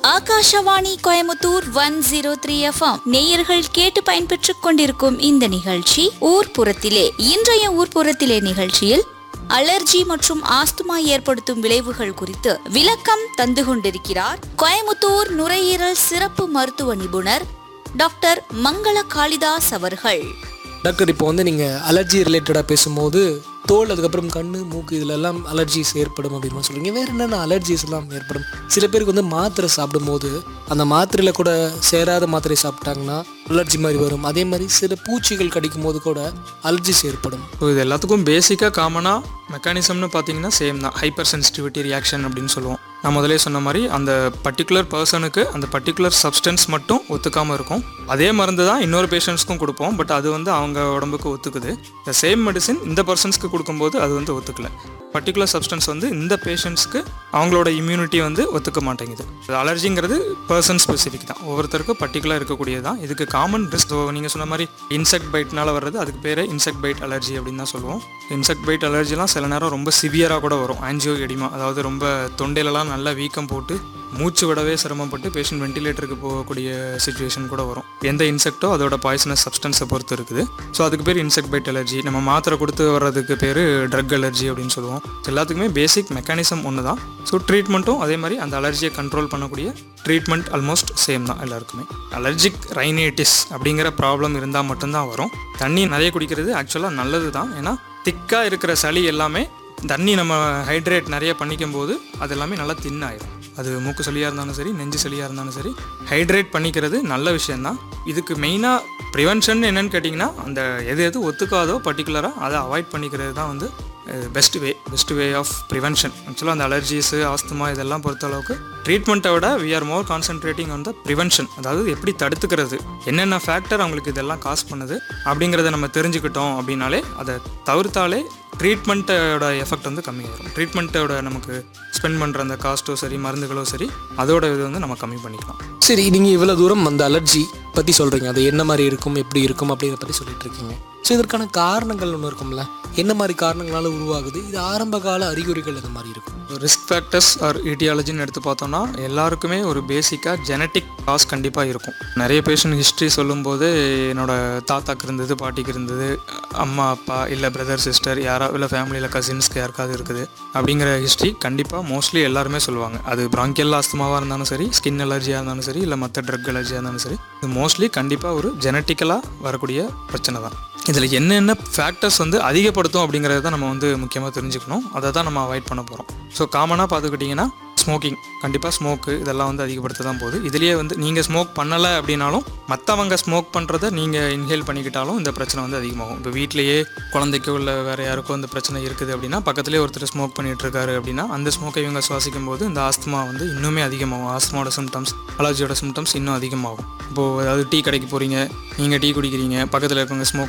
Akashvani Coimbatore one zero three FM நேயர்கள் கேட்டு பயன்பெற்றுக் கொண்டிருக்கும் இந்த நிகழ்ச்சி ஊர்ப்புறத்திலே இன்றைய ஊர்ப்புறத்திலே நிகழ்ச்சியில் அலர்ஜி மற்றும் ஆஸ்துமா ஏற்படுத்தும் விளைவுகள் குறித்து விளக்கம் தந்து கொண்டிருக்கிறார் கோயமுத்தூர் நுரையீரல் சிறப்பு மருத்துவ நிபுணர் டாக்டர் மங்கள காளிதாஸ் அவர்கள் டாக்டர் இப்போ வந்து நீங்கள் அலர்ஜி ரிலேட்டடாக பேசும்போது தோல் அதுக்கப்புறம் கண்ணு மூக்கு இதுல எல்லாம் அலர்ஜிஸ் ஏற்படும் அப்படின்னு சொல்றீங்க வேறு என்னென்ன அலர்ஜிஸ் எல்லாம் ஏற்படும் சில பேருக்கு வந்து மாத்திரை சாப்பிடும்போது அந்த மாத்திரையில் கூட சேராத மாத்திரை சாப்பிட்டாங்கன்னா அலர்ஜி மாதிரி வரும் அதே மாதிரி சில பூச்சிகள் கடிக்கும் போது கூட அலர்ஜிஸ் ஏற்படும் ஸோ இது எல்லாத்துக்கும் பேசிக்காக காமனாக மெக்கானிசம்னு பார்த்தீங்கன்னா சேம் தான் ஹைப்பர் சென்சிட்டிவிட்டி ரியாக்ஷன் அப்படின்னு சொல்லுவோம் நான் முதலே சொன்ன மாதிரி அந்த பர்டிகுலர் பர்சனுக்கு அந்த பர்டிகுலர் சப்ஸ்டன்ஸ் மட்டும் ஒத்துக்காமல் இருக்கும் அதே மருந்து தான் இன்னொரு பேஷண்ட்ஸ்க்கும் கொடுப்போம் பட் அது வந்து அவங்க உடம்புக்கு ஒத்துக்குது இந்த சேம் மெடிசின் இந்த பர்சன்ஸ்க்கு கொடுக்கும்போது அது வந்து ஒத்துக்கல பர்டிகுலர் சப்ஸ்டன்ஸ் வந்து இந்த பேஷண்ட்ஸ்க்கு அவங்களோட இம்யூனிட்டி வந்து ஒத்துக்க மாட்டேங்குது அலர்ஜிங்கிறது பர்சன் ஸ்பெசிஃபிக் தான் ஒவ்வொருத்தருக்கும் பர்டிகுலர் இருக்கக்கூடியது தான் இதுக்கு காமன் ரிஸ்க் நீங்கள் சொன்ன மாதிரி இன்செக்ட் பைட்னால வர்றது அதுக்கு பேர் இன்செக்ட் பைட் அலர்ஜி அப்படின்னு தான் சொல்லுவோம் இன்செக்ட் பைட் அலர்ஜிலாம் சில நேரம் ரொம்ப சிவியராக கூட வரும் ஆன்ஜியோ எடிமா அதாவது ரொம்ப தொண்டையிலலாம் நல்லா வீக்கம் போட்டு மூச்சு விடவே சிரமப்பட்டு பேஷண்ட் வென்டிலேட்டருக்கு போகக்கூடிய சுச்சுவேஷன் கூட வரும் எந்த இன்செக்ட்டோ அதோட பாய்சனஸ் சப்ஸ்டன்ஸை பொறுத்து இருக்குது ஸோ அதுக்கு பேர் இன்செக்ட் பைட் அலர்ஜி நம்ம மாத்திரை கொடுத்து வர்றதுக்கு பேர் ட்ரக் அலர்ஜி அப்படின்னு சொல்லுவோம் எல்லாத்துக்குமே பேசிக் மெக்கானிசம் ஒன்று தான் ஸோ ட்ரீட்மெண்ட்டும் அதே மாதிரி அந்த அலர்ஜியை கண்ட்ரோல் பண்ணக்கூடிய ட்ரீட்மெண்ட் ஆல்மோஸ்ட் சேம் தான் எல்லாருக்குமே அலர்ஜிக் ரைனைட்டிஸ் அப்படிங்கிற ப்ராப்ளம் இருந்தால் மட்டும்தான் வரும் தண்ணி நிறைய குடிக்கிறது ஆக்சுவலாக நல்லது தான் ஏன்னா திக்காக இருக்கிற சளி எல்லாமே தண்ணி நம்ம ஹைட்ரேட் நிறைய பண்ணிக்கும் போது அது எல்லாமே நல்லா தின் ஆயிடும் அது மூக்கு சளியாக இருந்தாலும் சரி நெஞ்சு சளியாக இருந்தாலும் சரி ஹைட்ரேட் பண்ணிக்கிறது நல்ல விஷயந்தான் இதுக்கு மெயினாக ப்ரிவென்ஷன் என்னன்னு கேட்டிங்கன்னா அந்த எது எது ஒத்துக்காதோ பர்டிகுலராக அதை அவாய்ட் பண்ணிக்கிறது தான் வந்து best way best way of prevention ஆக்சுவலாக அந்த அலர்ஜிஸு ஆஸ்துமா இதெல்லாம் பொறுத்த அளவுக்கு ட்ரீட்மெண்ட்டை விட we are more concentrating on the prevention அதாவது எப்படி தடுத்துக்கிறது என்னென்ன ஃபேக்டர் அவங்களுக்கு இதெல்லாம் காஸ் பண்ணுது அப்படிங்கிறத நம்ம தெரிஞ்சுக்கிட்டோம் அப்படின்னாலே அதை தவிர்த்தாலே ட்ரீட்மெண்ட்டோட எஃபெக்ட் வந்து கம்மியாயிரும் ட்ரீட்மெண்ட்டோட நமக்கு ஸ்பெண்ட் பண்ணுற அந்த காஸ்ட்டோ சரி மருந்துகளோ சரி அதோட இது வந்து நம்ம கம்மி பண்ணிக்கலாம் சரி நீங்கள் இவ்வளோ தூரம் அந்த அலர்ஜி பற்றி சொல்கிறீங்க அது என்ன மாதிரி இருக்கும் எப்படி இருக்கும் அப்படிங்கிற பற்றி சொல்லிட்டு இருக்கீங்க ஸோ இதற்கான காரணங்கள் ஒன்று இருக்கும்ல என்ன மாதிரி காரணங்களால உருவாகுது இது ஆரம்ப கால அறிகுறிகள் இந்த மாதிரி இருக்கும் ரிஸ்க் ஃபேக்டர்ஸ் ஆர் ஈட்டியாலஜின்னு எடுத்து பார்த்தோம்னா எல்லாருக்குமே ஒரு பேசிக்காக ஜெனட்டிக் காஸ் கண்டிப்பாக இருக்கும் நிறைய பேஷண்ட் ஹிஸ்ட்ரி சொல்லும்போது என்னோட தாத்தாக்கு இருந்தது பாட்டிக்கு இருந்தது அம்மா அப்பா இல்லை பிரதர் சிஸ்டர் யாரா இல்லை ஃபேமிலியில் கசின்ஸ்க்கு யாருக்காவது இருக்குது அப்படிங்கிற ஹிஸ்ட்ரி கண்டிப்பாக மோஸ்ட்லி எல்லாருமே சொல்லுவாங்க அது பிராங்கியல் ஆஸ்துமாவாக இருந்தாலும் சரி ஸ்கின் அலர்ஜியாக இருந்தாலும் சரி இல்லை மற்ற ட்ரக் அலர்ஜியாக இருந்தாலும் சரி இது மோஸ்ட்லி கண்டிப்பாக ஒரு ஜெனட்டிக்கலாக வரக்கூடிய பிரச்சனை தான் இதில் என்னென்ன ஃபேக்டர்ஸ் வந்து அதிகப்படுத்தும் அப்படிங்கிறத தான் நம்ம வந்து முக்கியமாக தெரிஞ்சுக்கணும் அதை தான் நம்ம அவாய்ட் பண்ண போகிறோம் ஸோ காமனாக பார்த்துக்கிட்டிங்கன்னா ஸ்மோக்கிங் கண்டிப்பாக ஸ்மோக்கு இதெல்லாம் வந்து அதிகப்படுத்த தான் போகுது இதுலேயே வந்து நீங்கள் ஸ்மோக் பண்ணலை அப்படின்னாலும் மற்றவங்க ஸ்மோக் பண்ணுறத நீங்கள் இன்ஹேல் பண்ணிக்கிட்டாலும் இந்த பிரச்சனை வந்து அதிகமாகும் இப்போ வீட்லேயே குழந்தைக்கோ இல்லை வேறு யாருக்கோ இந்த பிரச்சனை இருக்குது அப்படின்னா பக்கத்துலேயே ஒருத்தர் ஸ்மோக் பண்ணிட்டு இருக்காரு அப்படின்னா அந்த ஸ்மோக்கை இவங்க சுவாசிக்கும் போது இந்த ஆஸ்துமா வந்து இன்னுமே அதிகமாகும் ஆஸ்துமாவோட சிம்டம்ஸ் அலர்ஜியோட சிம்டம்ஸ் இன்னும் அதிகமாகும் இப்போது அதாவது டீ கடைக்கு போகிறீங்க நீங்கள் டீ குடிக்கிறீங்க பக்கத்தில் இருக்கவங்க ஸ்மோக்